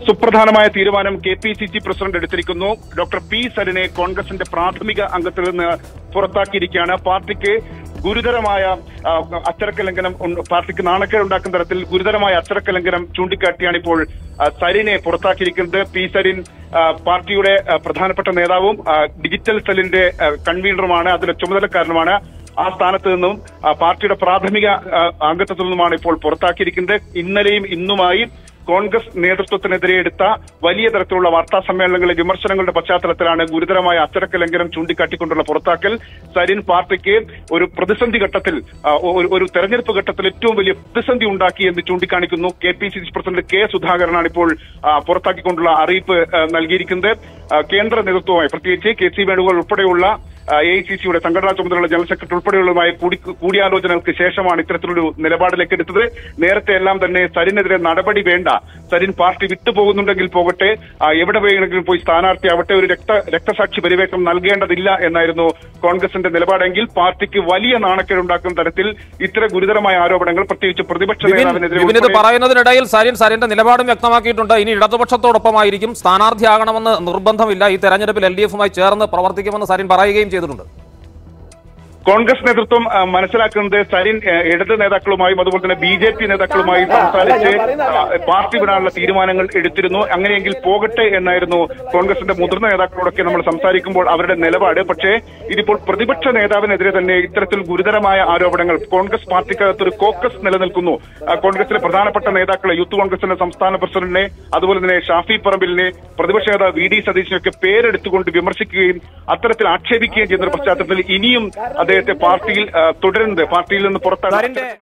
സുപ്രധാനമായ തീരുമാനം K P C C president എടുത്തിരിക്കുന്നു ഡോക്ടർ പി സരിനെ കോൺഗ്രസിന്റെ പ്രാഥമിക അംഗത്തിൽ നിന്ന് പുറത്താക്കിയിരിക്കുകയാണ് പാർട്ടിക്ക് ഗുരുതരമായ ആ, അച്ചടക്ക ലംഘനം ഉണ്ട്. പാർട്ടിക്ക് നാണക്കേട് ഉണ്ടാക്കുന്ന തരത്തിൽ ഗുരുതരമായ അച്ചടക്ക ലംഘനം ചൂണ്ടിക്കാട്ടിയാണ് ഇപ്പോൾ ആ, സരിനെ പുറത്താക്കിയിരിക്കുന്നത് പി സരിൻ ആ, പാർട്ടിയുടെ ആ, പ്രധാനപ്പെട്ട നേതാവും ആ, ഡിജിറ്റൽ സെല്ലിന്റെ ആ, കൺവീനറുമാണ് അതിന്റെ ചുമതലക്കാരനുമാണ് ആ സ്ഥാനത്ത് നിന്നും ആ, പാർട്ടിയുടെ പ്രാഥമിക ആ, അംഗത്വത്തിൽ നിന്നുമാണ് ഇപ്പോൾ പുറത്താക്കിയിരിക്കുന്നത് ഇന്നലെയും ഇന്നുമായി കോൺഗ്രസ് നേതൃത്വത്തിനെതിരെ എടുത്ത വലിയ തരത്തിലുള്ള വാർത്താ സമ്മേളനങ്ങളിലെ വിമർശനങ്ങളുടെ പശ്ചാത്തലത്തിലാണ് ഗുരുതരമായ അച്ചടക്ക ലംഘനം ചൂണ്ടിക്കാട്ടിക്കൊണ്ടുള്ള പുറത്താക്കൽ സരിൻ പാർട്ടിക്ക് ഒരു പ്രതിസന്ധി ഘട്ടത്തിൽ ആ, ഒരു- ഒരു തെരഞ്ഞെടുപ്പ് ഘട്ടത്തിൽ ഏറ്റവും വലിയ പ്രതിസന്ധി ഉണ്ടാക്കി എന്ന് ചൂണ്ടിക്കാണിക്കുന്നു K P C C president K സുധാകരനാണ് ഇപ്പോൾ ആ, പുറത്താക്കിക്കൊണ്ടുള്ള അറിയിപ്പ് ആ, നൽകിയിരിക്കുന്നത് ആ, കേന്ദ്ര നേതൃത്വവുമായി പ്രത്യേകിച്ച് കെ സി വേണുഗോപാൽ ഉൾപ്പെടെയുള്ള എ ഐ സി സിയുടെ സംഘടനാ ചുമതലയുള്ള ജനറൽ സെക്രട്ടറി ഉൾപ്പെടെയുള്ളതുമായ കൂടി കൂടിയാലോചനകൾക്ക് ശേഷമാണ് ഇത്തരത്തിലൊരു നിലപാടിലേക്ക് എടുത്തത് നേരത്തെ എല്ലാം തന്നെ സരിനെതിരെ നടപടി വേണ്ട സരിൻ പാർട്ടി വിട്ടുപോകുന്നുണ്ടെങ്കിൽ പോകട്ടെ ആ, എവിടെ വേണമെങ്കിലും പോയി സ്ഥാനാർത്ഥിയാവട്ടെ ഒരു രക്ത രക്തസാക്ഷി പരിവേഷം നൽകേണ്ടതില്ല എന്നായിരുന്നു കോൺഗ്രസിന്റെ നിലപാടെങ്കിൽ പാർട്ടിക്ക് വലിയ നാണക്കേടുണ്ടാക്കുന്ന തരത്തിൽ ഇത്തരം ഗുരുതരമായ ആരോപണങ്ങൾ പ്രത്യേകിച്ച് പ്രതിപക്ഷ വിപിൻ നേതാവിനെതിരെ വിപിൻ ഇത് ഉൾപ്പെടെ പറയുന്നതിനിടയിൽ സരിൻ സരിന്റെ നിലപാടും വ്യക്തമാക്കിയിട്ടുണ്ട് ഇനി ഇടതുപക്ഷത്തോടൊപ്പമായിരിക്കും സ്ഥാനാർത്ഥിയാകണമെന്ന് നിർബന്ധമില്ല ഈ തെരഞ്ഞെടുപ്പിൽ എൽ ഡി എഫുമായി ചേർന്ന് പ്രവർത്തിക്കുമെന്ന് സരിൻ പറയുകയും ചെയ്തിട്ടുണ്ട് കോൺഗ്രസ് നേതൃത്വം ആ, മനസ്സിലാക്കുന്നത് സരിൻ ആ, ഇടത് നേതാക്കളുമായും അതുപോലെ തന്നെ ബി ജെ പി നേതാക്കളുമായും സംസാരിച്ച് ആ, പാർട്ടി വിടാനുള്ള തീരുമാനങ്ങൾ എടുത്തിരുന്നു അങ്ങനെയെങ്കിൽ പോകട്ടെ എന്നായിരുന്നു കോൺഗ്രസിന്റെ മുതിർന്ന നേതാക്കളോടൊക്കെ നമ്മൾ സംസാരിക്കുമ്പോൾ അവരുടെ നിലപാട് പക്ഷേ ഇതിപ്പോൾ പ്രതിപക്ഷ നേതാവിനെതിരെ തന്നെ ഇത്തരത്തിൽ ഗുരുതരമായ ആരോപണങ്ങൾ കോൺഗ്രസ് പാർട്ടിക്കകത്ത് ഒരു കോക്കസ് നിലനിൽക്കുന്നു ആ, കോൺഗ്രസിലെ പ്രധാനപ്പെട്ട നേതാക്കളെ യൂത്ത് കോൺഗ്രസിന്റെ സംസ്ഥാന പ്രസിഡന്റിനെ അതുപോലെ തന്നെ ഷാഫി പറമ്പിലിനെ പ്രതിപക്ഷ നേതാവ് വി ഡി സതീശിനെയൊക്കെ പേരെടുത്തുകൊണ്ട് വിമർശിക്കുകയും അത്തരത്തിൽ ആക്ഷേപിക്കുകയും ചെയ്യുന്ന ഒരു പശ്ചാത്തലത്തിൽ ഇനിയും അദ്ദേഹത്തെ പാർട്ടിയിൽ ആ, തുടരുന്നത് പാർട്ടിയിൽ നിന്ന് പുറത്താക്കാൻ സരിന്റെ